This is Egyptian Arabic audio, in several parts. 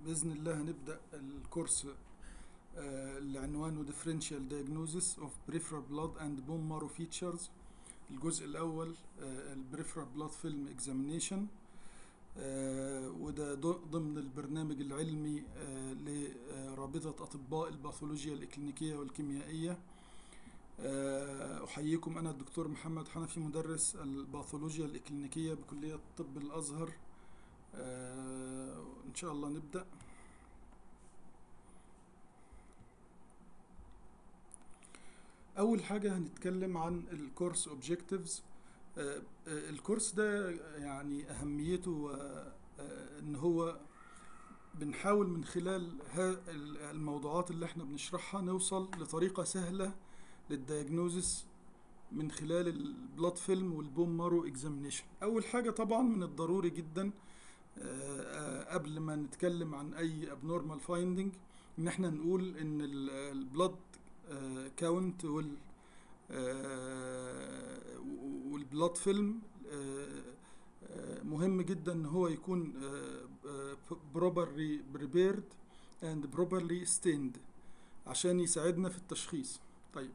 بإذن الله هنبدأ الكورس آه، اللي عنوانه Differential Diagnosis of Peripheral Blood and Bone Marrow Features الجزء الأول آه، ال Peripheral Blood Film Examination آه، وده ض- ضمن البرنامج العلمي آه، لرابطة أطباء الباثولوجيا الإكلينيكية والكيميائية آه، أحييكم أنا الدكتور محمد حنفي مدرس الباثولوجيا الإكلينيكية بكلية طب الأزهر آه، إن شاء الله نبدأ أول حاجة هنتكلم عن الكورس أوبجكتيفز الكورس ده يعني أهميته آه، آه، إن هو بنحاول من خلال ها- الموضوعات اللي احنا بنشرحها نوصل لطريقة سهلة للدياجنوزس من خلال البلاد فيلم والبون مارو اكزامينيشن اول حاجه طبعا من الضروري جدا آه، آه، قبل ما نتكلم عن اي abnormal finding ان احنا نقول ان البلاد كاونت وال والبلاد فيلم مهم جدا ان هو يكون properly prepared and properly stained عشان يساعدنا في التشخيص طيب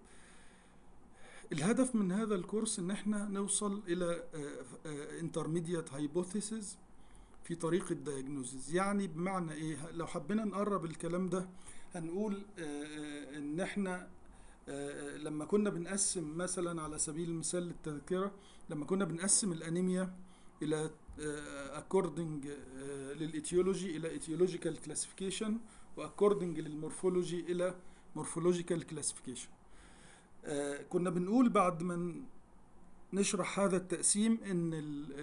الهدف من هذا الكورس ان احنا نوصل الى انترميديات هايبوثيسز في طريق الدياجنوزز يعني بمعنى ايه لو حبينا نقرب الكلام ده هنقول آه، آه، ان احنا آه، لما كنا بنقسم مثلا على سبيل المثال للتذكرة لما كنا بنقسم الانيميا الى اكوردنج للايتيولوجي الى ايتيولوجيكال كلاسيفيكيشن واكوردنج للمورفولوجي الى مورفولوجيكال كلاسيفيكيشن كنا بنقول بعد ما ن- نشرح هذا التقسيم ان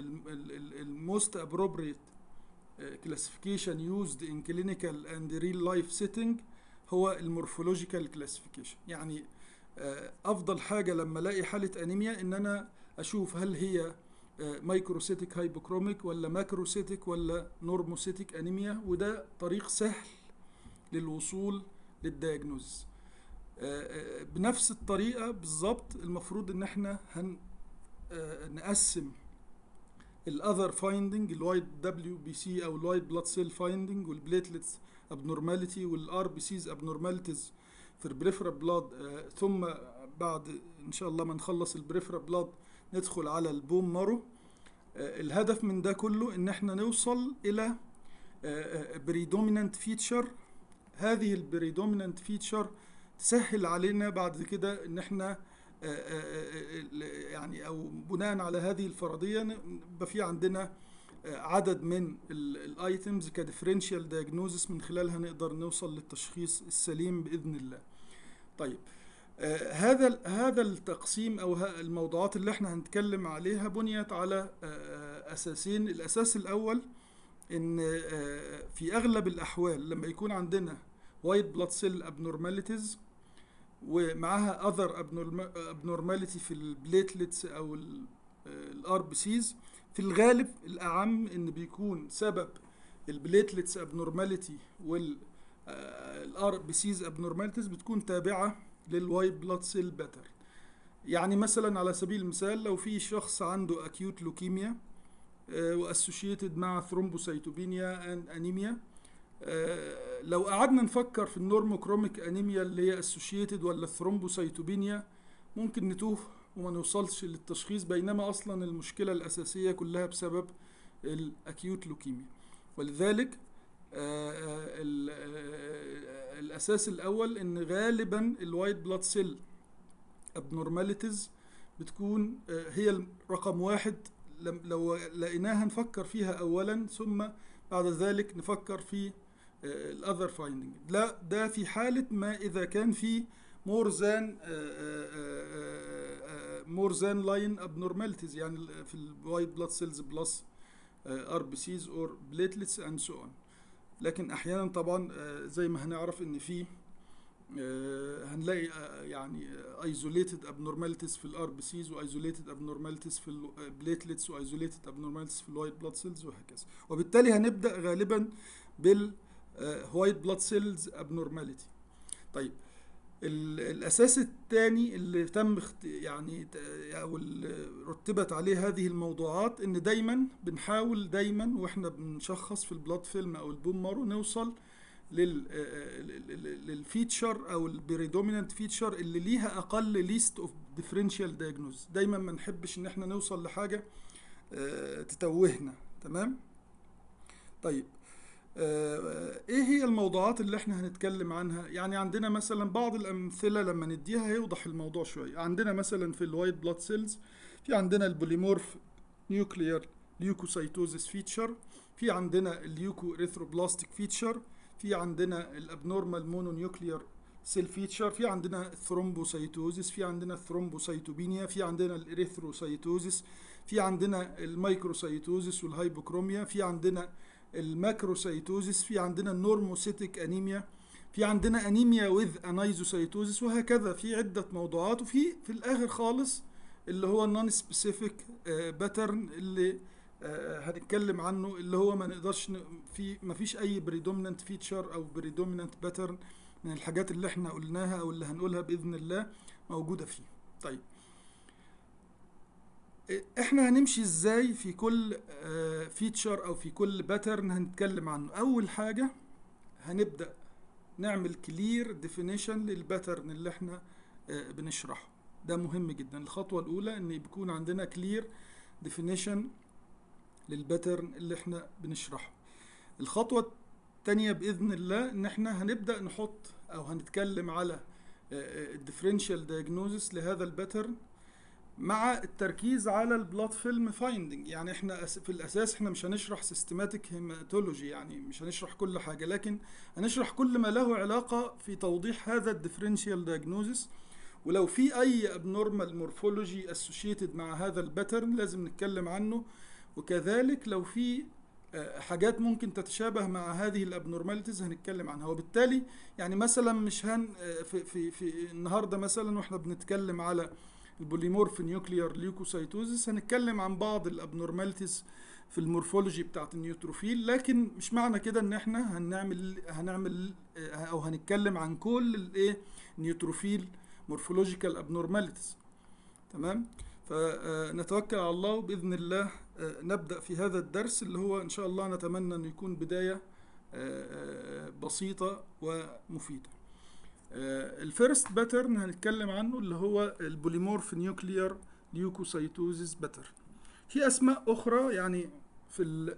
الموست appropriate classification used in clinical and real life setting هو المورفولوجيكال كلاسيفيكيشن يعني آه، افضل حاجه لما الاقي حاله انيميا ان انا اشوف هل هي مايكروسيتيك هايبوكروميك ولا ماكروسيتيك ولا نورموسيتيك انيميا وده طريق سهل للوصول للدياجنوز آه، آه، بنفس الطريقه بالظبط المفروض ان احنا هن آه، نقسم الاذر فايندنج الوايت دبليو بي سي او الوايت بلاد سيل فايندنج والبليتلتس ابنورماليتي والار بي سيز ابنورماليتيز في البريفرال بلاد ثم بعد ان شاء الله ما نخلص البريفرال بلاد ندخل على البوم مارو آه، الهدف من ده كله ان احنا نوصل الى بريدومينانت فيتشر هذه البريدومينانت فيتشر تسهل علينا بعد كده ان احنا آه، آه، آه، يعني او بناء على هذه الفرضيه ن- يبقى في عندنا آه، عدد من الايتمز كديفرنشال دايجنوزس من خلالها نقدر نوصل للتشخيص السليم باذن الله. طيب آه، هذا ال- هذا التقسيم او ه- الموضوعات اللي احنا هنتكلم عليها بنيت على آه، اساسين الاساس الاول ان آه، في اغلب الاحوال لما يكون عندنا وايت بلاد سيل ابنورماليتيز ومعاها اذر ابنورماليتي في البليتلتس او الار بي سيز في الغالب الاعم ان بيكون سبب البليتلتس ابنورماليتي والار بي سيز ابنورماليتيز بتكون تابعه للوايت بلاد سيل باترن يعني مثلا على سبيل المثال لو في شخص عنده اكيوت لوكيميا واسوشيتد مع ثرومبوسيتوبينيا اند انيميا آه، لو قعدنا نفكر في النورموكروميك انيميا اللي هي اسوشيتد ولا الثرومبوسيتوبينيا ممكن نتوه وما نوصلش للتشخيص بينما اصلا المشكله الاساسيه كلها بسبب الاكيوت لوكيميا ولذلك آه، آه، ال- آه، الاساس الاول ان غالبا الوايت بلاد سيل ابنورماليتيز بتكون آه، هي رقم واحد لم- لو لقيناها نفكر فيها اولا ثم بعد ذلك نفكر في الاذر فايندنج لا ده في حاله ما اذا كان في مور ذان مور ذان لاين abnormalities يعني ال- في الوايت بلاد سيلز بلس ار بي سيز اور بليتلتس اند سو اون لكن احيانا طبعا آه، زي ما هنعرف ان في آه، هنلاقي آه، يعني ايزوليتد abnormalities في الار بي سيز وايزوليتد abnormalities في البليتلتس وايزوليتد abnormalities في الوايت بلاد سيلز وهكذا وبالتالي هنبدا غالبا بال وايت بلاد سيلز abnormality طيب ال- الاساس الثاني اللي تم اخت- يعني ت- او اللي رتبت عليه هذه الموضوعات ان دايما بنحاول دايما واحنا بنشخص في البلاد فيلم او البون مارو نوصل لل للفيتشر او البريدومينانت فيتشر اللي ليها اقل ليست اوف ديفرنشال دايجنوز دايما ما نحبش ان احنا نوصل لحاجه آه، تتوهنا تمام طيب آه، ايه هي الموضوعات اللي احنا هنتكلم عنها يعني عندنا مثلا بعض الامثله لما نديها هيوضح الموضوع شويه عندنا مثلا في الوايت بلاد سيلز في عندنا البوليمورف نيوكليير ليوكوسايتوزيس فيتشر في عندنا اليوكو ريثروبلاستيك فيتشر في عندنا الابنورمال مونو نيوكليير سيل فيتشر في عندنا الثرومبوسايتوزيس في عندنا الثرومبوسايتوبينيا في عندنا الاريثروسايتوزيس في عندنا المايكروسايتوزيس والهايبوكروميا في عندنا الماكروسايتوزيس في عندنا النورموسيتيك انيميا في عندنا انيميا وذ انايزوسايتوزيس وهكذا في عده موضوعات وفي في الاخر خالص اللي هو النون سبيسيفيك باترن اللي آه، هنتكلم عنه اللي هو ما نقدرش ن- في ما فيش اي بريدومينانت فيتشر او بريدومينانت باترن من الحاجات اللي احنا قلناها او اللي هنقولها باذن الله موجوده فيه طيب احنا هنمشي ازاي في كل فيتشر او في كل باترن هنتكلم عنه اول حاجه هنبدا نعمل كلير ديفينيشن للباترن اللي احنا آه، بنشرحه ده مهم جدا الخطوه الاولى ان يكون عندنا كلير ديفينيشن للباترن اللي احنا بنشرحه الخطوه التانية باذن الله ان احنا هنبدا نحط او هنتكلم على الديفرنشال دايجنوزس لهذا الباترن مع التركيز على البلاد فيلم فايندنج يعني احنا أس- في الاساس احنا مش هنشرح سيستماتيك هيماتولوجي يعني مش هنشرح كل حاجه لكن هنشرح كل ما له علاقه في توضيح هذا الديفرنشال دايجنوزس ولو في اي ابنورمال مورفولوجي اسوشيتد مع هذا الباترن لازم نتكلم عنه وكذلك لو في آه، حاجات ممكن تتشابه مع هذه الابنورماليتيز هنتكلم عنها وبالتالي يعني مثلا مش هن آه، في في في النهارده مثلا واحنا بنتكلم على البوليمورف نيوكليار ليوكوسايتوزيس هنتكلم عن بعض الابنورماليتيز في المورفولوجي بتاعت النيوتروفيل لكن مش معنى كده ان احنا هنعمل هنعمل آه، او هنتكلم عن كل الايه نيوتروفيل مورفولوجيكال ابنورماليتيز تمام فنتوكل على الله وباذن الله آه، نبدا في هذا الدرس اللي هو ان شاء الله نتمنى انه يكون بدايه آه، آه، بسيطه ومفيده الفيرست باترن هنتكلم عنه اللي هو البوليمورف نيوكليار ليوكوسايتوزيس باترن في اسماء اخرى يعني في ال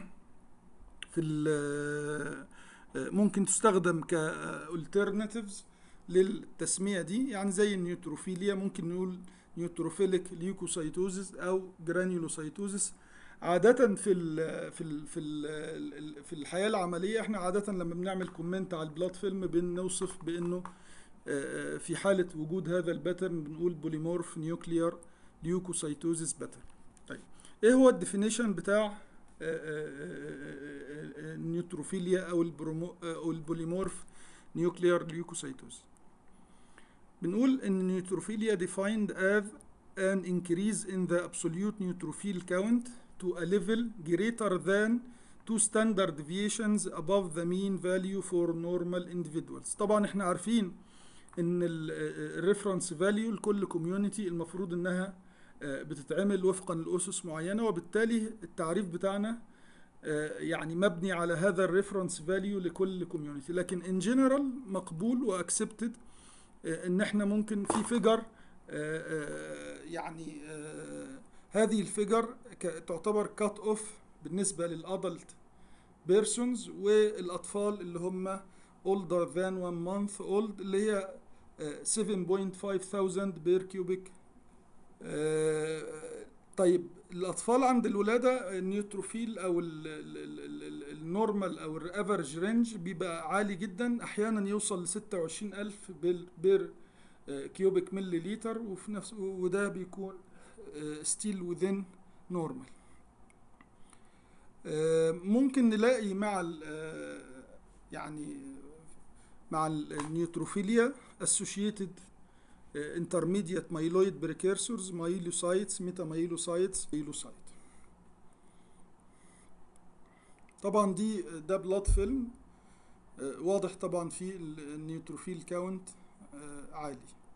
في ال ممكن تستخدم كالترناتيفز للتسميه دي يعني زي النيوتروفيليا ممكن نقول نيوتروفيليك ليوكوسايتوزيس او جرانيولوسايتوزيس عادة في ال في ال في ال في الحياة العملية احنا عادة لما بنعمل كومنت على البلاد فيلم بنوصف بانه آه، في حالة وجود هذا الباترن بنقول بوليمورف نيوكليار ليوكوسايتوزيس باترن طيب ايه هو الديفينيشن بتاع آه، آه، آه، آه، النيوتروفيليا او البرومو او البوليمورف نيوكليار ليوكوسايتوزيس بنقول ان النيوتروفيليا defined as an increase in the absolute neutrophil count to a level greater than two standard deviations above the mean value for normal individuals طبعا احنا عارفين ان الريفرنس فاليو لكل كوميونتي المفروض انها آه، بتتعمل وفقا لاسس معينه وبالتالي التعريف بتاعنا آه، يعني مبني على هذا الريفرنس فاليو لكل كوميونتي لكن ان جنرال مقبول واكسبتد ان احنا ممكن في فيجر يعني آه، هذه الفيجر ك- تعتبر كات اوف بالنسبه للادلت بيرسونز والاطفال اللي هم older than one month old اللي هي آه، 7.5 thousand بير كيوبيك طيب الاطفال عند الولاده النيوتروفيل او النورمال او الافرج رينج بيبقى عالي جدا احيانا يوصل ل 26000 بال- بير آه، كيوبيك ملي لتر وفي نفس وده بيكون ستيل وذين نورمال ممكن نلاقي مع ال- آه، يعني مع النيوتروفيليا associated intermediate myeloid precursors myelocytes metamyelocytes myelocyte طبعا دي ده بلاد فيلم واضح طبعا في النيوتروفيل كاونت آه، عالي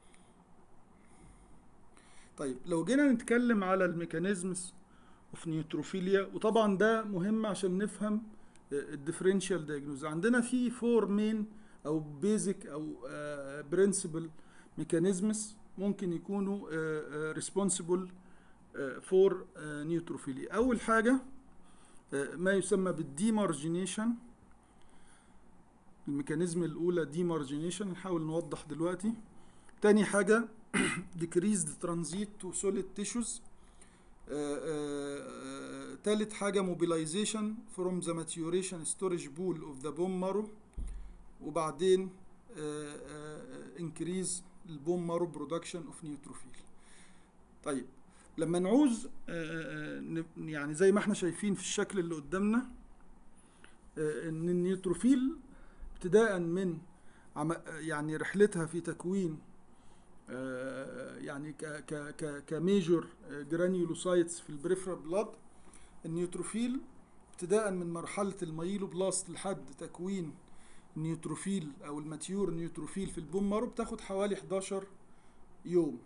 طيب لو جينا نتكلم على الميكانيزمز اوف نيوتروفيليا وطبعا ده مهم عشان نفهم الديفرنشال دايجنوز عندنا في فور مين او بيزك او برنسبل ميكانيزمز ممكن يكونوا ريسبونسبل فور نيوتروفيليا اول حاجه آه، ما يسمى بالديمارجينيشن الميكانيزم الاولى ديمارجينيشن نحاول نوضح دلوقتي تاني حاجه decreased transit to solid tissues آه، آه، آه، تالت حاجة mobilization from the maturation storage pool of the bone marrow وبعدين آه، آه، increase البون مارو production of neutrophil طيب لما نعوز آه، آه، ن- يعني زي ما احنا شايفين في الشكل اللي قدامنا آه، ان النيوتروفيل ابتداء من عم- يعني رحلتها في تكوين آه، يعني ك ك ك كميجور جرانيولوسايتس في البريفرال بلاد النيوتروفيل ابتداء من مرحلة الميلوبلاست لحد تكوين النيوتروفيل او الماتيور نيوتروفيل في البون مارو بتاخد حوالي 11 يوم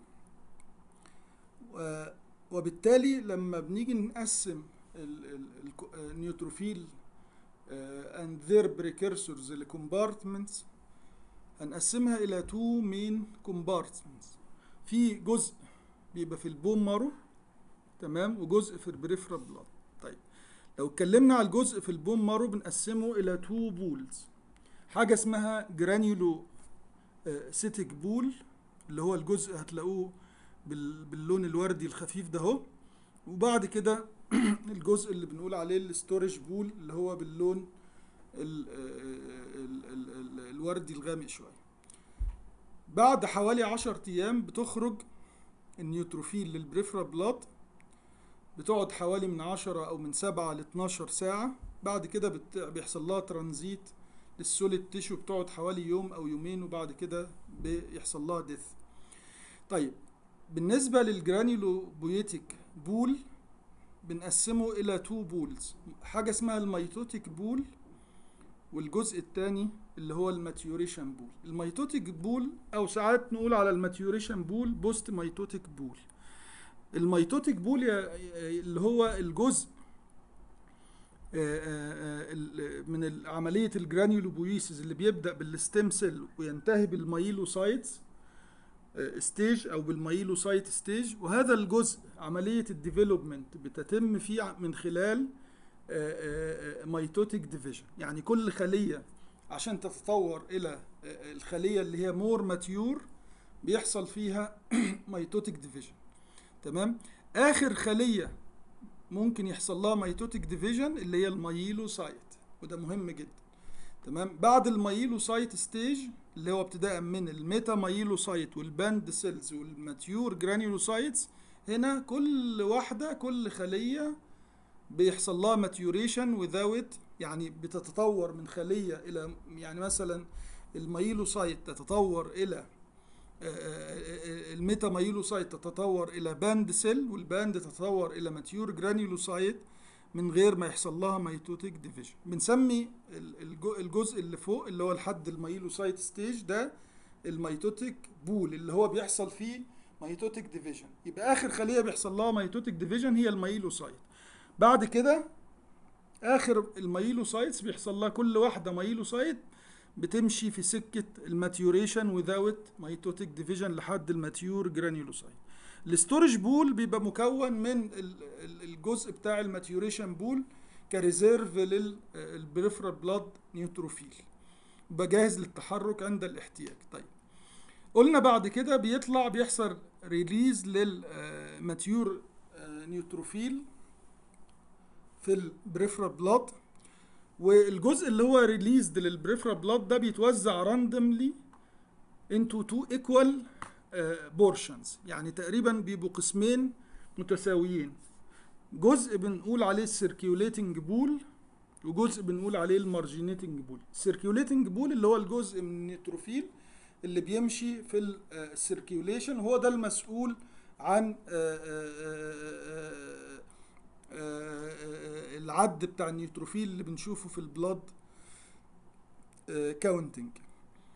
و- وبالتالي لما بنيجي نقسم ال- ال- الكو- آه، النيوتروفيل آه، and their precursors لكومبارتمنتس هنقسمها الى تو مين كومبارتمنتس في جزء بيبقى في البون مارو تمام وجزء في البريفرال بلاد طيب لو اتكلمنا على الجزء في البون مارو بنقسمه الى تو بولز حاجه اسمها جرانيولو سيتيك بول اللي هو الجزء هتلاقوه بال- باللون الوردي الخفيف ده اهو وبعد كده الجزء اللي بنقول عليه الستورج بول اللي هو باللون ال ال ال ال الوردي الغامق شويه بعد حوالي عشر ايام بتخرج النيوتروفيل للبريفرال بلاد بتقعد حوالي من عشرة او من سبعة ل 12 ساعة بعد كده بت- بيحصل لها ترانزيت للسوليد تيشو بتقعد حوالي يوم او يومين وبعد كده بيحصل لها ديث طيب بالنسبة للجرانيولو بويتيك بول بنقسمه الى تو بولز حاجة اسمها الميتوتيك بول والجزء الثاني اللي هو الماتيوريشن بول الميتوتيك بول او ساعات نقول على الماتيوريشن بول بوست ميتوتيك بول الميتوتيك بول يا- اللي هو الجزء آه، آه، ال- من ال- عمليه الجرانيولوبويسيس اللي بيبدا بالستيم سيل وينتهي بالمايلوسايتس ستيج او بالمايلوسايت ستيج وهذا الجزء عمليه الديفلوبمنت بتتم فيه ع- من خلال ميتوتيك ديفيجن يعني كل خليه عشان تتطور الى آه، الخليه اللي هي مور ماتيور بيحصل فيها ميتوتيك ديفيجن تمام اخر خليه ممكن يحصل لها ميتوتيك ديفيجن اللي هي المايلوسايت وده مهم جدا تمام بعد المايلوسايت ستيج اللي هو ابتداء من الميتا مايلوسايت والباند سيلز والماتيور جرانيولوسايتس هنا كل واحده كل خليه بيحصل لها ماتيوريشن without يعني بتتطور من خليه الى يعني مثلا المايلوسايت تتطور الى الميتا مايلوسايت تتطور الى باند سيل والباند تتطور الى ماتيور جرانيولوسايت من غير ما يحصل لها ميتوتيك ديفيجن بنسمي ال- الجو- الجزء اللي فوق اللي هو لحد المايلوسايت ستيج ده الميتوتيك بول اللي هو بيحصل فيه ميتوتيك ديفيجن يبقى اخر خليه بيحصل لها ميتوتيك ديفيجن هي المايلوسايت بعد كده اخر المايلوسايتس بيحصل لها كل واحده مايلوسايت بتمشي في سكه الماتيوريشن without ميتوتيك ديفيجن لحد الماتيور جرانيولوسايت الستورج بول بيبقى مكون من ال- ال- الجزء بتاع الماتيوريشن بول كريزيرف للبريفرال بلاد نيوتروفيل يبقى جاهز للتحرك عند الاحتياج طيب قلنا بعد كده بيطلع بيحصل ريليز للماتيور نيوتروفيل في البريفرال بلاد والجزء اللي هو ريليزد للبريفرال بلاد ده بيتوزع راندوملي into two equal بورشنز يعني تقريبا بيبقوا قسمين متساويين جزء بنقول عليه السيركيوليتنج بول وجزء بنقول عليه المارجينيتنج بول السيركيوليتنج بول اللي هو الجزء من النيتروفيل اللي بيمشي في السيركيوليشن هو ده المسؤول عن آه، آه، آه، آه، آه، العد بتاع النيوتروفيل اللي بنشوفه في البلاد كاونتنج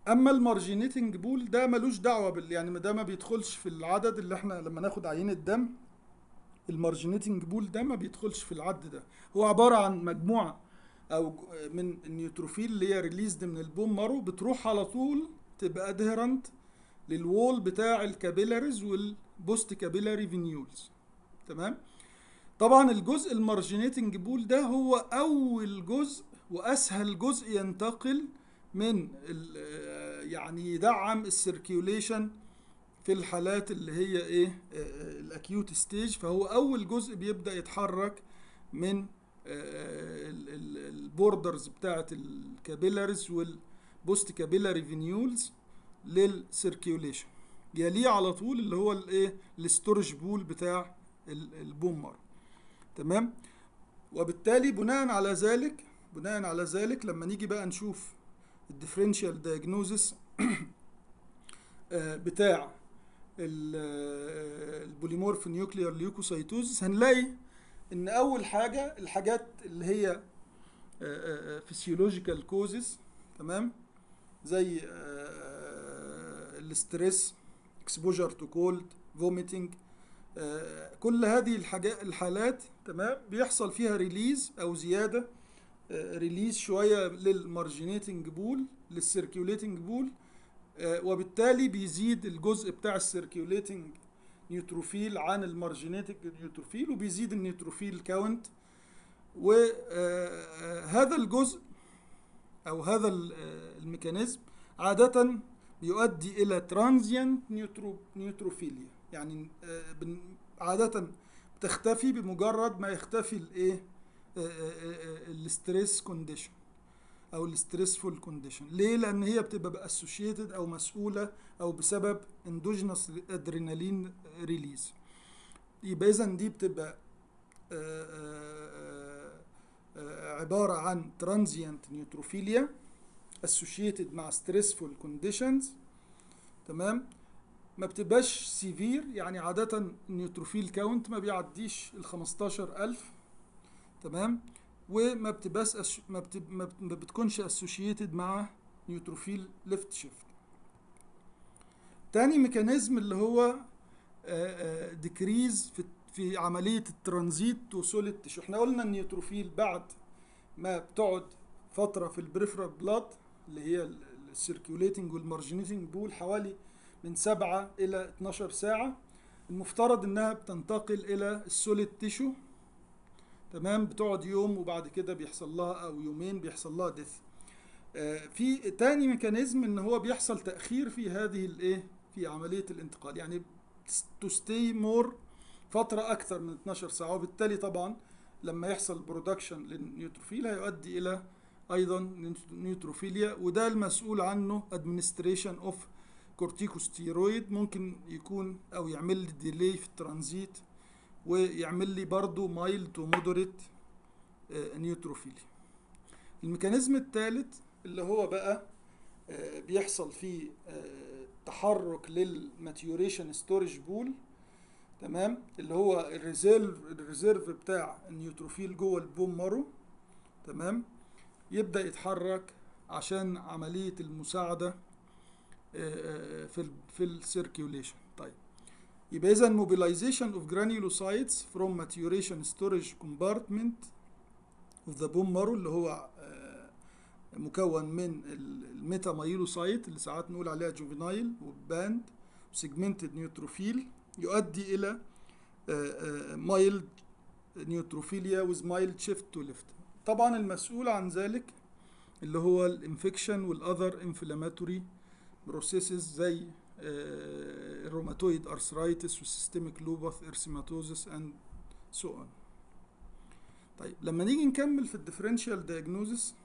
اما المارجينيتنج بول ده ملوش دعوه بال يعني ده ما بيدخلش في العدد اللي احنا لما ناخد عينه دم المارجينيتنج بول ده ما بيدخلش في العد ده هو عباره عن مجموعه او من النيوتروفيل اللي هي ريليزد من البون مارو بتروح على طول تبقى ادهرنت للوول بتاع الكابيلاريز والبوست كابيلاري فينيولز تمام طبعا الجزء المارجينيتنج بول ده هو اول جزء واسهل جزء ينتقل من يعني يدعم السيركيوليشن في الحالات اللي هي ايه الاكيوت ستيج فهو اول جزء بيبدا يتحرك من البوردرز بتاعه الكابيلاريز والبوست كابيلاري فينيولز للسيركيوليشن يليه على طول اللي هو الايه الستورج بول بتاع البومر تمام وبالتالي بناء على ذلك بناء على ذلك لما نيجي بقى نشوف الديفرنشال دايجنوزس بتاع البوليمورف نيوكليار ليوكوسايتوزس هنلاقي ان اول حاجه الحاجات اللي هي فيسيولوجيكال كوزز تمام زي الاستريس اكسبوجر تو كولد فوميتنج كل هذه الحاجات الحالات تمام بيحصل فيها ريليز او زياده ريليز شويه للمارجينيتنج بول للسيركيوليتنج بول وبالتالي بيزيد الجزء بتاع السيركيوليتنج نيوتروفيل عن المارجينيتنج نيوتروفيل وبيزيد النيوتروفيل كاونت وهذا الجزء او هذا الميكانيزم عاده بيؤدي الى ترانزيانت نيوتروفيليا يعني عاده بتختفي بمجرد ما يختفي الايه الستريس كونديشن او الستريسفول كونديشن ليه لان هي بتبقى اسوشيتد او مسؤوله او بسبب اندوجينوس ادرينالين ريليز يبقى اذا دي بتبقى عباره عن ترانزيانت نيوتروفيليا اسوشيتد مع ستريسفول كونديشنز تمام ما بتبقاش سيفير يعني عادة النيوتروفيل كاونت ما بيعديش ال 15000 تمام وما بتبقاش أش... ما, بتب... ما بتكونش اسوشيتد مع نيوتروفيل ليفت شيفت تاني ميكانيزم اللي هو ديكريز في في عملية الترانزيت تو سوليد تيشو احنا قلنا النيوتروفيل بعد ما بتقعد فترة في البريفرال بلاد اللي هي السيركيوليتنج والمارجينيتنج بول حوالي من سبعة إلى 12 ساعة المفترض إنها بتنتقل إلى السوليد تيشو تمام بتقعد يوم وبعد كده بيحصل لها أو يومين بيحصل لها ديث آه في تاني ميكانيزم إن هو بيحصل تأخير في هذه الإيه في عملية الانتقال يعني تو ستي مور فترة أكثر من 12 ساعة وبالتالي طبعا لما يحصل برودكشن للنيوتروفيل هيؤدي إلى أيضا نيوتروفيليا وده المسؤول عنه administration of كورتيكوستيرويد ممكن يكون او يعمل لي ديلي في الترانزيت ويعمل لي برضو مايل تو مودريت نيوتروفيلي الميكانيزم الثالث اللي هو بقى آه بيحصل فيه آه تحرك للماتيوريشن ستورج بول تمام اللي هو الريزيرف الريزيرف بتاع النيوتروفيل جوه البون مارو تمام يبدا يتحرك عشان عمليه المساعده في ال في السيركيوليشن طيب يبقى اذا mobilization of granulocytes from maturation storage compartment of the bone marrow اللي هو مكون من الميتا مايلوسايت اللي ساعات نقول عليها جوفينايل وباند وسيجمنتد نيوتروفيل يؤدي الى مايلد نيوتروفيليا with mild shift to left طبعا المسؤول عن ذلك اللي هو الانفكشن والاذر انفلاماتوري بروسيسز زي الروماتويد ارثرايتس والسيستميك لوباث ارسيماتوزس اند سو اون طيب لما نيجي نكمل في الديفرنشال دايجنوزس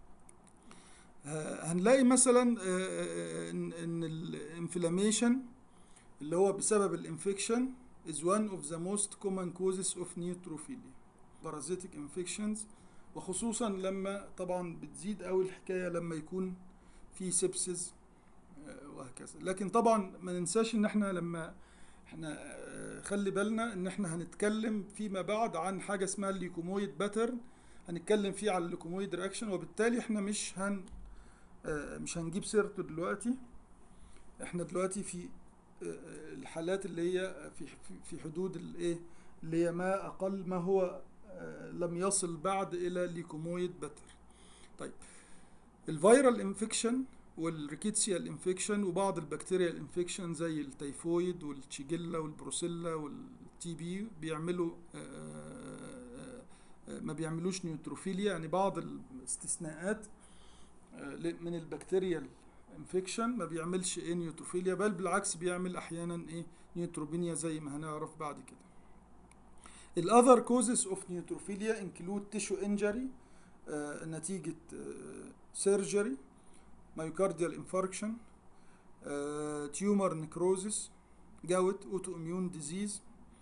هنلاقي مثلا ان الانفلاميشن اللي هو بسبب الانفكشن is one of the most common causes of neutrophilia parasitic infections وخصوصا لما طبعا بتزيد قوي الحكايه لما يكون في سبسز وهكذا لكن طبعا ما ننساش ان احنا لما احنا خلي بالنا ان احنا هنتكلم فيما بعد عن حاجه اسمها الليكومويد باترن هنتكلم فيه على الليكومويد رياكشن وبالتالي احنا مش هن آه، مش هنجيب سيرته دلوقتي احنا دلوقتي في آه، الحالات اللي هي في في- في حدود الايه اللي هي ما اقل ما هو آه، لم يصل بعد الى ليكومويد بتر طيب الفيرال انفكشن والريكيتسيال انفكشن وبعض البكتيريا الانفكشن زي التيفويد والتشيجيلا والبروسيلا والتي بي بيعملوا آه، آه، آه، ما بيعملوش نيوتروفيليا يعني بعض الاستثناءات آه، ل- من البكتيريال انفكشن ما بيعملش ايه نيوتروفيليا بل بالعكس بيعمل احيانا ايه نيوتروبينيا زي ما هنعرف بعد كده الاذر كوزز اوف نيوتروفيليا انكلود تيشو انجري نتيجة سيرجري مايوكارديال انفاركشن تيومر نكروزس جاوت اوتو اميون ديزيز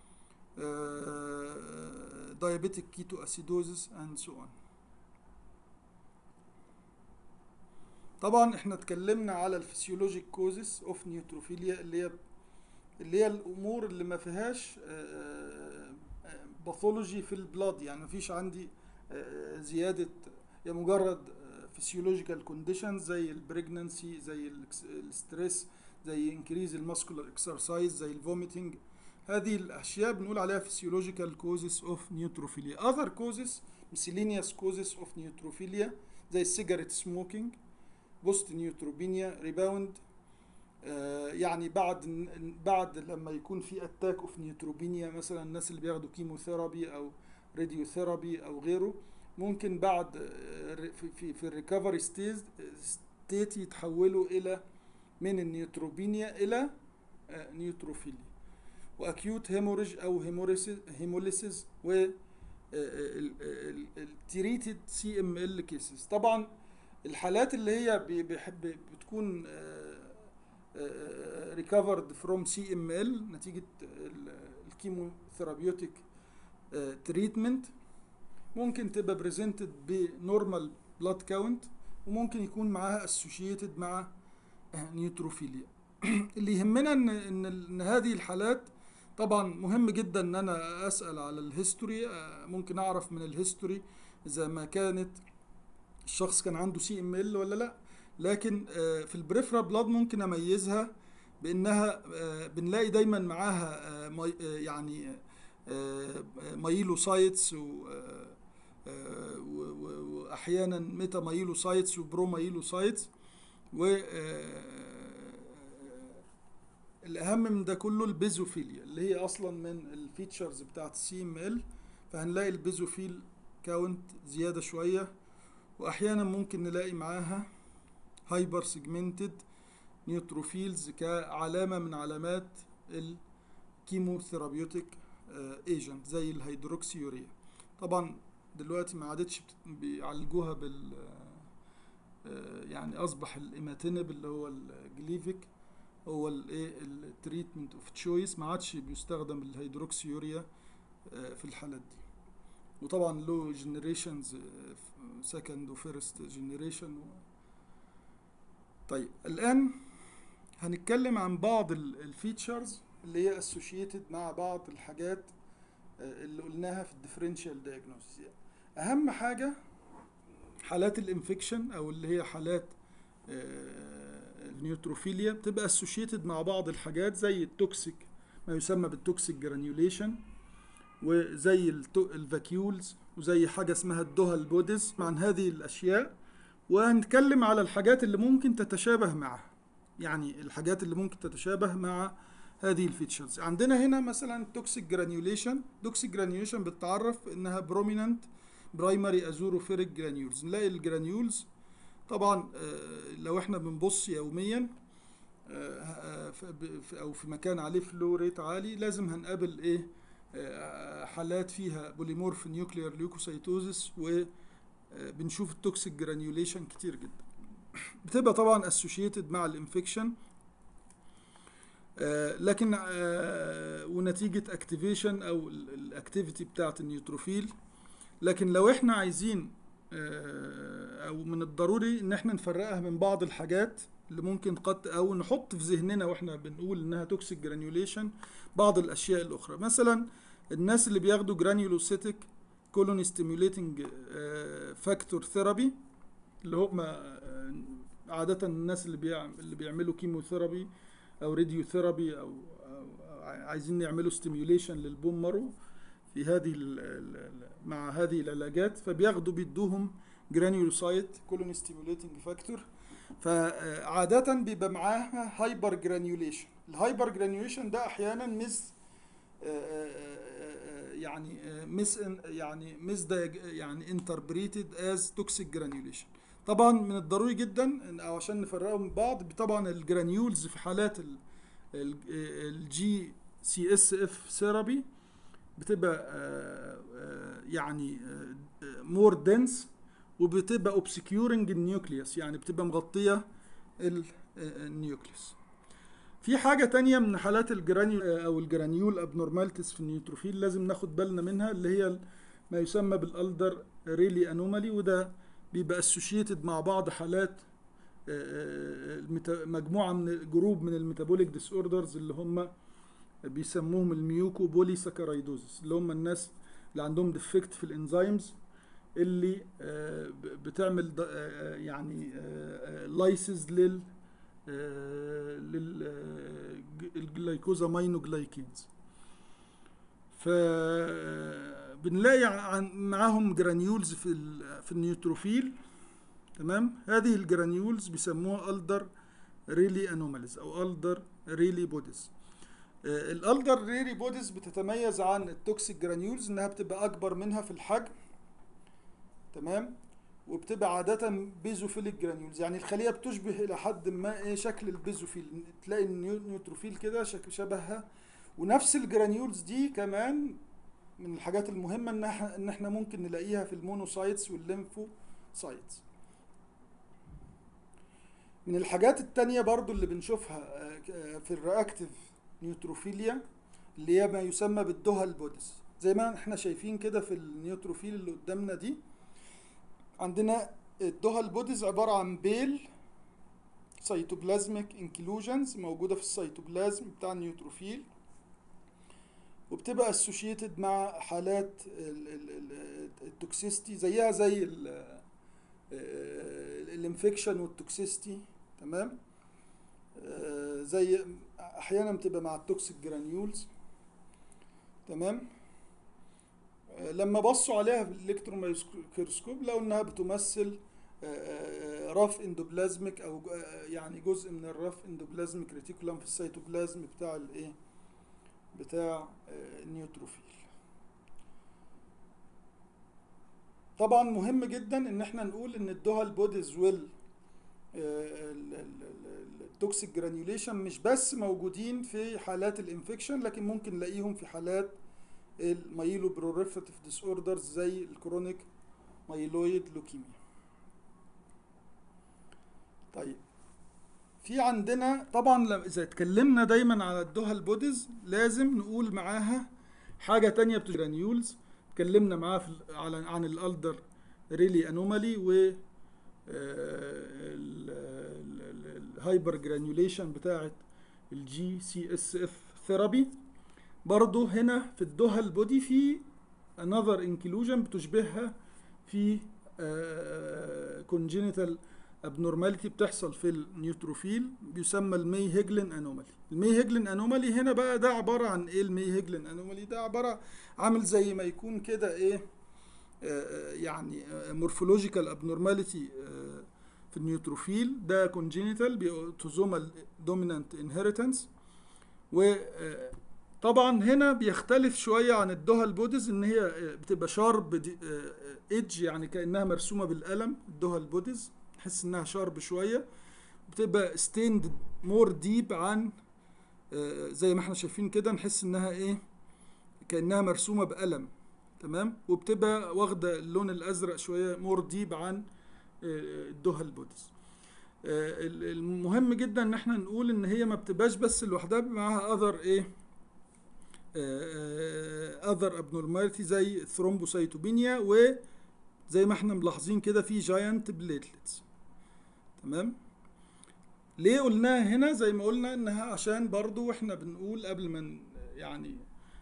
diabetic ketoacidosis and so on طبعا احنا اتكلمنا على الفسيولوجيك كوزس اوف نيوتروفيليا اللي هي اللي هي الامور اللي ما فيهاش باثولوجي في البلاد يعني ما فيش عندي آه، زياده هي مجرد فسيولوجيكال كونديشنز زي البريجنانسي زي الستريس زي انكريز الماسكولار اكسرسايز زي الفوميتنج هذه الاشياء بنقول عليها physiological causes of neutrophilia other causes miscellaneous causes of neutrophilia زي السيجاريت سموكينج بوست نيوتروبينيا ريباوند يعني بعد بعد لما يكون في اتاك اوف نيوتروبينيا مثلا الناس اللي بياخدوا كيموثيرابي او راديوثيرابي او غيره ممكن بعد آه، في في, في الريكفري ستيج ستيت يتحولوا الى من النيوتروبينيا الى آه، نيوتروفيليا واكيوت هيموريج او هيموليسيس و التريتد سي ام ال كيسز طبعا الحالات اللي هي بي- بيحب بتكون ريكفرد فروم سي ام ال نتيجه الكيموثيرابيوتيك تريتمنت ممكن تبقى بريزنتد بنورمال بلاد كاونت وممكن يكون معاها اسوشيتد مع نيوتروفيليا اللي يهمنا ان ان ان هذه الحالات طبعا مهم جدا ان انا اسال على الهيستوري آه، ممكن اعرف من الهيستوري اذا ما كانت الشخص كان عنده سي ام ال ولا لا لكن آه، في البريفرا بلاد ممكن اميزها بانها آه، بنلاقي دايما معاها آه، مي- آه، يعني آه، مايلوسايتس و آه، آه، و- و- واحيانا ميتا مايلوسايتس وبرو مايلوسايتس و آه، الاهم من ده كله البيزوفيليا اللي هي اصلا من الفيتشرز بتاعت السي ام ال فهنلاقي البيزوفيل كاونت زياده شويه واحيانا ممكن نلاقي معاها هايبر سيجمنتد نيوتروفيلز كعلامه من علامات الكيموثيرابيوتيك ايجنت زي الهيدروكسيوريا طبعا دلوقتي ما عادتش بت- بيعالجوها بال آه، يعني اصبح الايماتينب اللي هو الجليفيك هو الايه التريتمنت اوف تشويس ما عادش بيستخدم الهيدروكسيوريا آه، في الحالات دي وطبعا له جنريشنز سكند وفيرست جنريشن طيب الان هنتكلم عن بعض الفيتشرز اللي هي اسوشيتد مع بعض الحاجات آه، اللي قلناها في الديفرنشال دايجنوستس اهم حاجه حالات الانفكشن او اللي هي حالات آه، النيوتروفيليا بتبقى اسوشيتد مع بعض الحاجات زي التوكسيك ما يسمى بالتوكسيك جرانيوليشن وزي التو- الفاكيولز وزي حاجه اسمها الدوهال بوديز عن هذه الاشياء وهنتكلم على الحاجات اللي ممكن تتشابه معها يعني الحاجات اللي ممكن تتشابه مع هذه الفيتشرز عندنا هنا مثلا توكسيك جرانيوليشن توكسيك جرانيوليشن بتتعرف انها بروميننت برايمري ازوروفيريك جرانيولز نلاقي الجرانيولز طبعا آه، لو احنا بنبص يوميا آه، آه، ف- ب- ف- او في مكان عليه فلو ريت عالي لازم هنقابل ايه آه، حالات فيها بوليمورف نيوكليير ليوكوسيتوزس وبنشوف التوكسيك جرانيوليشن كتير جدا بتبقى طبعا اسوشيتد مع الانفكشن لكن آه، ونتيجة اكتيفيشن او الاكتيفيتي بتاعت النيوتروفيل لكن لو احنا عايزين آه، او من الضروري ان احنا نفرقها من بعض الحاجات اللي ممكن قد او نحط في ذهننا واحنا بنقول انها توكسيك جرانيوليشن بعض الاشياء الاخرى مثلا الناس اللي بياخدوا جرانيولوسيتك كولون ستيميوليتنج فاكتور ثيرابي اللي هم آه، عادة الناس اللي بيعمل اللي بيعملوا كيموثيرابي او راديو ثيرابي او, أو عايزين يعملوا ستيميوليشن للبون مارو في هذه ال ال مع هذه العلاجات فبياخدوا بيدوهم جرانيولوسايت كولون ستيميوليتنج فاكتور فعادة بيبقى معاها هايبر جرانيوليشن الهايبر جرانيوليشن ده احيانا مس يعني مس يعني مس يعني انتربريتد از توكسيك جرانيوليشن طبعا من الضروري جدا او عشان نفرقهم من بعض طبعا الجرانيولز في حالات الجي سي اس اف ثيرابي بتبقى يعني مور دنس وبتبقى اوبسكيورنج النيوكليوس يعني بتبقى مغطيه النيوكليوس في حاجة تانية من حالات الجرانيول أو الجرانيول أبنورمالتيز في النيوتروفيل لازم ناخد بالنا منها اللي هي ما يسمى بالألدر ريلي أنومالي وده بيبقى اسوشيتد مع بعض حالات مجموعة من جروب من الميتابوليك ديس اوردرز اللي هم بيسموهم الميوكو بولي ساكرايدوزس اللي هم الناس اللي عندهم ديفكت في الانزيمز اللي بتعمل يعني لايسز لل للجلايكوزا ماينوجلايكينز فبنلاقي معاهم جرانيولز في في النيوتروفيل تمام هذه الجرانيولز بيسموها الدر ريلي انوماليز او الدر ريلي بوديز الالدر ريلي بوديز بتتميز عن التوكسيك جرانيولز انها بتبقى اكبر منها في الحجم تمام وبتبقى عادة بيزوفيليك جرانيولز يعني الخلية بتشبه إلى حد ما إيه شكل البيزوفيل تلاقي النيوتروفيل كده شبهها ونفس الجرانيولز دي كمان من الحاجات المهمة إن إحنا, إن إحنا ممكن نلاقيها في المونوسايتس والليمفوسايتس من الحاجات التانية برضو اللي بنشوفها في الرياكتيف نيوتروفيليا اللي هي ما يسمى بالدوهال بوديز زي ما احنا شايفين كده في النيوتروفيل اللي قدامنا دي عندنا الدوهال بوديز عبارة عن بيل سيتوبلازميك انكلوجنز موجودة في السيتوبلازم بتاع النيوتروفيل وبتبقى اسوشيتد مع حالات التوكسيستي زيها زي الانفكشن والتوكسيستي تمام زي احيانا بتبقى مع التوكسيك جرانيولز تمام لما بصوا عليها بالالكترون مايكروسكوب لقوا انها بتمثل رف اندوبلازميك او يعني جزء من الرف اندوبلازميك ريتيكولم في السيتوبلازم بتاع الايه بتاع النيوتروفيل طبعا مهم جدا ان احنا نقول ان الدوهال بوديز ويل التوكسيك جرانيوليشن مش بس موجودين في حالات الانفكشن لكن ممكن نلاقيهم في حالات المايلو بروليفراتيف ديس اوردرز زي الكرونيك مايلويد لوكيميا طيب في عندنا طبعا اذا اتكلمنا دايما على الدوهال بوديز لازم نقول معاها حاجه تانية بتجرانيولز اتكلمنا معاها في على عن الالدر ريلي انومالي و الهايبر جرانيوليشن بتاعه الجي سي اس اف ثيرابي برضو هنا في الدوهال بودي في another inclusion بتشبهها في congenital abnormality بتحصل في النيوتروفيل بيسمى المي هيجلين انومالي المي هيجلين انومالي هنا بقى ده عباره عن ايه المي هيجلين انومالي ده عباره عامل زي ما يكون كده ايه يعني مورفولوجيكال ابنورماليتي في النيوتروفيل ده كونجينيتال باوتوزومال دومينانت انهيرتنس و طبعا هنا بيختلف شويه عن الدوهال بوديز ان هي بتبقى شارب ايدج يعني كانها مرسومه بالقلم الدوهال بوديز تحس انها شارب شويه بتبقى ستيند مور ديب عن زي ما احنا شايفين كده نحس انها ايه كانها مرسومه بقلم تمام وبتبقى واخده اللون الازرق شويه مور ديب عن الدوهال بوديز المهم جدا ان احنا نقول ان هي ما بتبقاش بس لوحدها معاها اذر ايه اذر ابنورماليتي زي الثرومبوسايتوبينيا وزي ما احنا ملاحظين كده في جاينت بليتلتس تمام ليه قلناها هنا زي ما قلنا انها عشان برضو احنا بنقول قبل ما يعني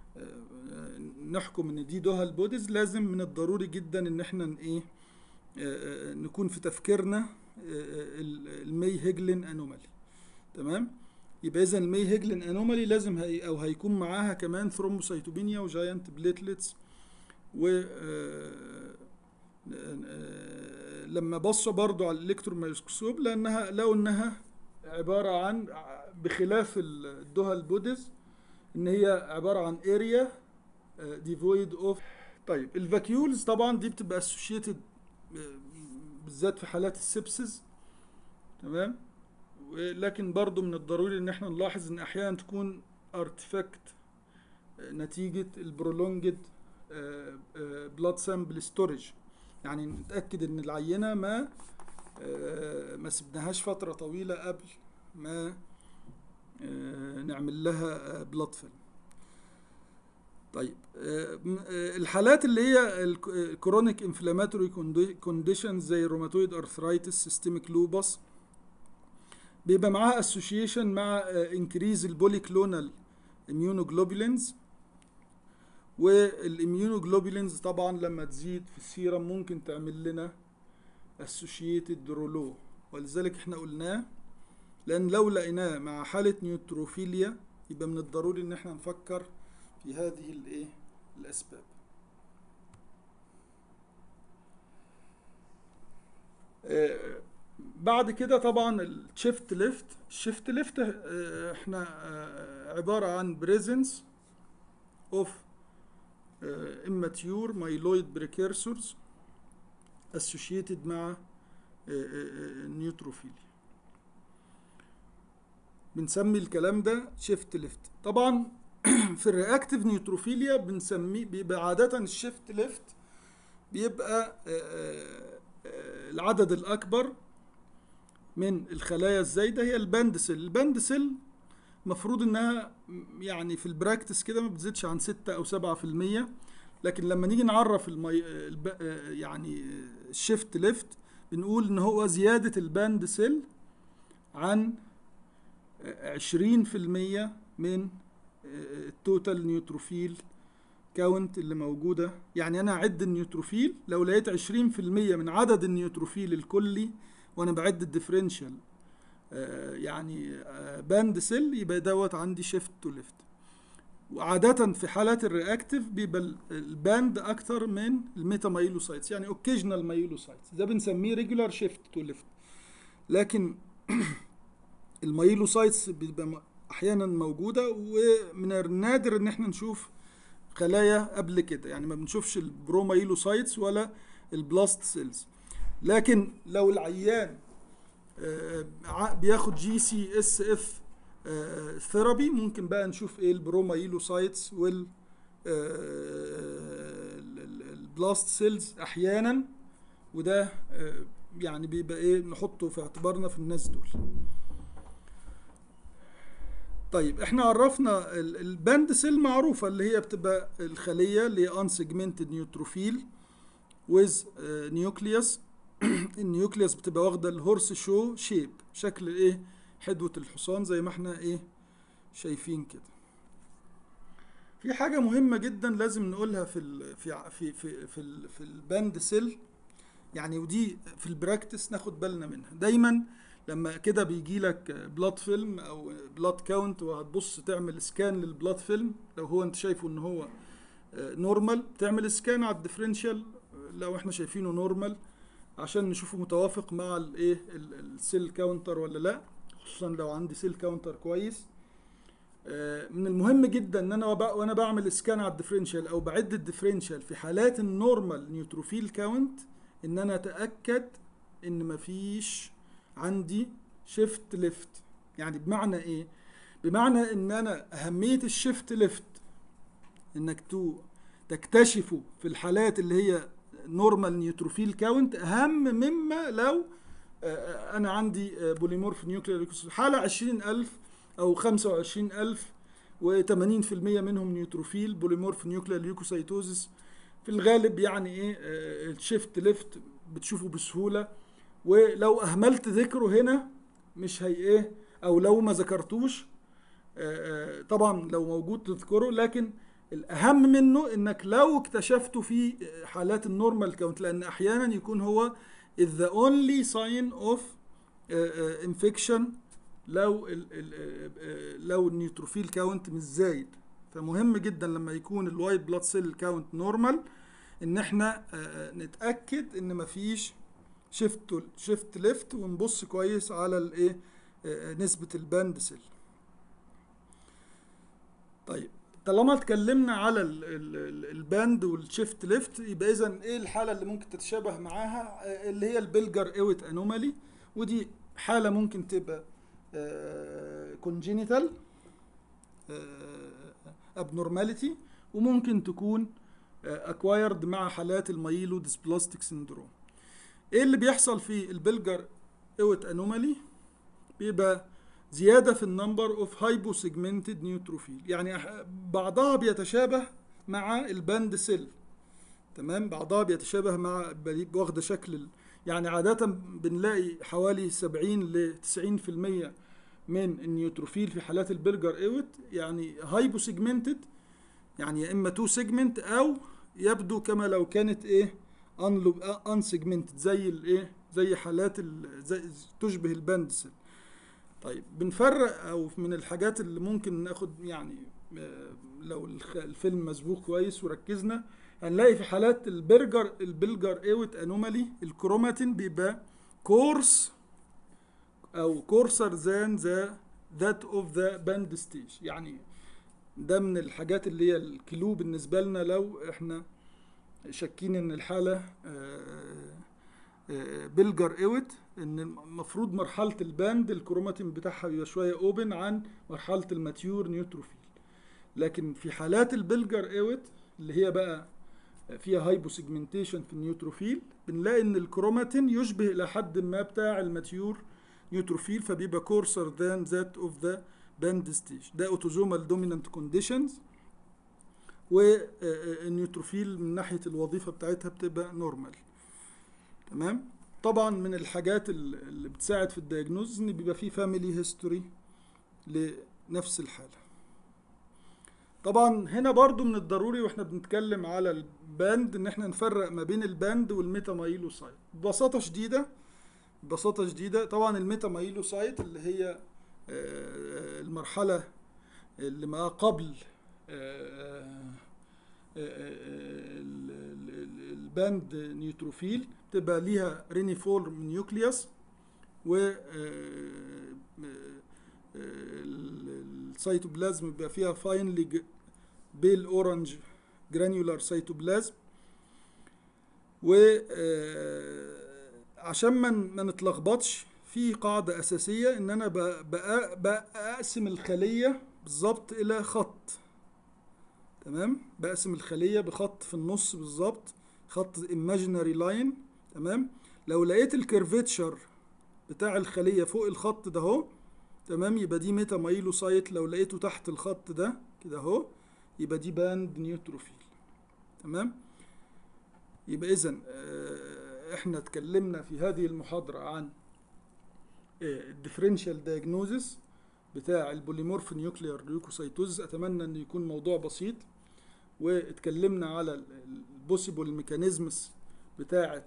نحكم ان دي دوهال بوديز لازم من الضروري جدا ان احنا ايه نكون في تفكيرنا المي هيجلين انومالي تمام يبقى اذا المي هيجلين انومالي لازم هي او هيكون معاها كمان ثرومبوسايتوبينيا وجاينت بليتلتس و آه، آه، لما بصوا برضو على الالكترون مايكروسكوب لانها لو انها عباره عن بخلاف الدهى بوديز ان هي عباره عن اريا ديفويد اوف طيب الفاكيولز طبعا دي بتبقى اسوشيتد بالذات في حالات السبسز تمام لكن برضو من الضروري ان احنا نلاحظ ان احيانا تكون ارتفاكت نتيجة البرولونجد بلاد سامبل ستورج يعني نتأكد ان العينة ما آه، ما سبناهاش فترة طويلة قبل ما آه، نعمل لها بلاد فيلم طيب آه، م- آه، الحالات اللي هي الكرونيك انفلاماتوري كونديشنز زي الروماتويد ارثرايتس سيستميك لوبس بيبقى معاها اسوشيشن مع انكريز البوليكلونال immunoglobulins والاميونوجلوبولينز طبعا لما تزيد في السيرم ممكن تعمل لنا associated رولو ولذلك احنا قلناه لان لو لقيناه مع حالة نيوتروفيليا يبقى من الضروري ان احنا نفكر في هذه الايه الاسباب آه، بعد كده طبعا الشيفت ليفت الشيفت ليفت آه، احنا آه، عبارة عن presence of آه، immature myeloid precursors associated مع نيوتروفيليا بنسمي الكلام ده شيفت ليفت طبعا في الرياكتيف نيوتروفيليا بنسميه بيبقى عادة الشيفت ليفت بيبقى آه، آه، آه، العدد الأكبر من الخلايا الزايدة هي الباند سيل الباند سيل مفروض انها يعني في البراكتس كده ما بتزيدش عن ستة او سبعة في المية لكن لما نيجي نعرف المي... الب... آه، يعني الشيفت ليفت بنقول ان هو زيادة الباند سيل عن عشرين في المية من آه، التوتال نيوتروفيل كاونت اللي موجودة يعني أنا أعد النيوتروفيل لو لقيت عشرين في المية من عدد النيوتروفيل الكلي وأنا بعد الديفرنشال يعني آه، باند سيل يبقى دوت عندي شيفت تو ليفت وعادة في حالات الرياكتيف بيبقى ال- الباند أكتر من الميتا مايلوسايتس يعني اوكيجنال مايلوسايتس ده بنسميه ريجولار شيفت تو ليفت لكن المايلوسايتس بيبقى م- احيانا موجوده ومن النادر ان احنا نشوف خلايا قبل كده يعني ما بنشوفش البرومايلوسايتس ولا البلاست سيلز لكن لو العيان آه، ع- بياخد جي سي اس اف ثيرابي ممكن بقى نشوف ايه البرومايلوسايتس وال البلاست سيلز احيانا وده آه، يعني بيبقى ايه نحطه في اعتبارنا في الناس دول طيب احنا عرفنا ال- الباند سيل معروفة اللي هي بتبقى الخلية اللي هي unsegmented neutrophil with نيوكليوس النيوكليوس بتبقى واخدة الهورس شو شيب شكل ايه حدوة الحصان زي ما احنا ايه شايفين كده في حاجة مهمة جدا لازم نقولها في ال في ع- في في في, ال في الباند سيل يعني ودي في البراكتس ناخد بالنا منها دايما لما كده بيجي لك بلاد فيلم او بلاد كاونت وهتبص تعمل سكان للبلاد فيلم لو هو انت شايفه ان هو نورمال تعمل سكان على الديفرنشال لو احنا شايفينه نورمال عشان نشوفه متوافق مع الايه السيل كاونتر ولا لا خصوصا لو عندي سيل كاونتر كويس آه، من المهم جدا ان انا وب- وانا بعمل سكان على الديفرنشال او بعد الديفرنشال في حالات النورمال نيوتروفيل كاونت ان انا اتاكد ان مفيش عندي شيفت ليفت يعني بمعنى ايه بمعنى ان انا اهميه الشيفت ليفت انك تو تكتشفه في الحالات اللي هي نورمال نيوتروفيل كاونت اهم مما لو آه، انا عندي آه، بوليمورف نيوكلير حاله 20000 او 25000 و80% منهم نيوتروفيل بوليمورف نيوكلير ليوكوسايتوزس في الغالب يعني ايه آه، الشيفت ليفت بتشوفه بسهوله ولو اهملت ذكره هنا مش هي ايه او لو ما ذكرتوش آه، آه، طبعا لو موجود تذكره لكن الاهم منه انك لو اكتشفته في حالات النورمال كاونت لان احيانا يكون هو is the only sign of انفكشن لو ال ال لو النيوتروفيل كاونت مش زايد فمهم جدا لما يكون الوايت بلاد سيل كاونت نورمال ان احنا نتاكد ان مفيش شيفت شيفت ليفت ونبص كويس على الايه نسبه الباند سيل طيب طالما اتكلمنا على ال ال الباند والشيفت ليفت يبقى اذا ايه الحاله اللي ممكن تتشابه معاها اللي هي البلجر اويت انومالي ودي حاله ممكن تبقى كونجينيتال ابنورماليتي وممكن تكون اكوايرد مع حالات المايلو ديسبلاستيك سندروم ايه اللي بيحصل في البلجر اويت انومالي بيبقى زيادة في النمبر اوف هايبو سيجمنتد نيوتروفيل يعني بعضها بيتشابه مع الباند سيل تمام بعضها بيتشابه مع واخدة شكل يعني عادة بنلاقي حوالي 70 ل 90% من النيوتروفيل في حالات البرجر ايوت يعني هايبو سيجمنتد يعني يا اما تو سيجمنت او يبدو كما لو كانت ايه ان سيجمنتد زي الايه زي حالات زي تشبه الباند سيل طيب بنفرق او من الحاجات اللي ممكن ناخد يعني لو الفيلم مسبوق كويس وركزنا هنلاقي في حالات البرجر البلجر ايوت انومالي الكروماتين بيبقى كورس او كورسر ذان ذا ذات اوف ذا باند ستيج يعني ده من الحاجات اللي هي الكلو بالنسبه لنا لو احنا شاكين ان الحاله بلجر ايوت ان المفروض مرحله الباند الكروماتين بتاعها بيبقى شويه اوبن عن مرحله الماتيور نيوتروفيل لكن في حالات البلجر ايوت اللي هي بقى فيها هايبو سيجمنتيشن في النيوتروفيل بنلاقي ان الكروماتين يشبه الى حد ما بتاع الماتيور نيوتروفيل فبيبقى كورسر ذان ذات اوف ذا باند ستيج ده اوتوزومال دومينانت كونديشنز والنيوتروفيل من ناحيه الوظيفه بتاعتها بتبقى نورمال تمام طبعا من الحاجات اللي بتساعد في الدياجنوز ان بيبقى فيه فاميلي هيستوري لنفس الحاله طبعا هنا برضو من الضروري واحنا بنتكلم على الباند ان احنا نفرق ما بين الباند والميتامايلوسايت ببساطه شديده ببساطه شديده طبعا الميتامايلوسايت اللي هي المرحله اللي ما قبل الباند نيوتروفيل تبقى ليها رينيفورم نيوكليوس و السيتوبلازم بيبقى فيها فاينلي بيل اورنج جرانيولار سيتوبلازم و عشان ما ما نتلخبطش في قاعدة أساسية إن أنا بقسم الخلية بالظبط إلى خط تمام بقسم الخلية بخط في النص بالظبط خط imaginary لاين تمام لو لقيت الكيرفيتشر بتاع الخلية فوق الخط ده اهو تمام يبقى دي ميتا مايلوسايت لو لقيته تحت الخط ده كده اهو يبقى دي باند نيوتروفيل تمام يبقى اذا احنا اتكلمنا في هذه المحاضرة عن الديفرنشال دايجنوزس بتاع البوليمورف نيوكليار ليوكوسايتوز اتمنى ان يكون موضوع بسيط واتكلمنا على البوسيبل ميكانيزمز بتاعه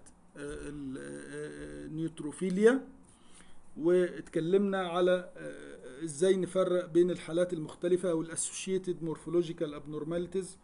النيوتروفيليا واتكلمنا على ازاي نفرق بين الحالات المختلفة او الاسوشيتد مورفولوجيكال ابنورماليتيز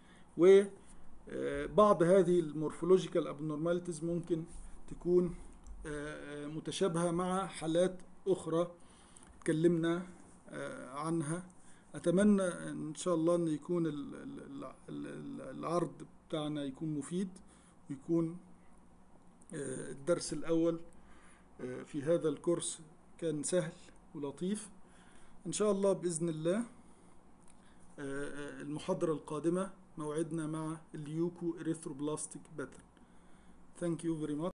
وبعض هذه المورفولوجيكال ابنورماليتيز ممكن تكون متشابهة مع حالات اخرى اتكلمنا عنها اتمنى ان شاء الله ان يكون العرض بتاعنا يكون مفيد ويكون الدرس الاول في هذا الكورس كان سهل ولطيف ان شاء الله باذن الله المحاضره القادمه موعدنا مع اليوكو اريثروبلاستيك باترن Thank you very much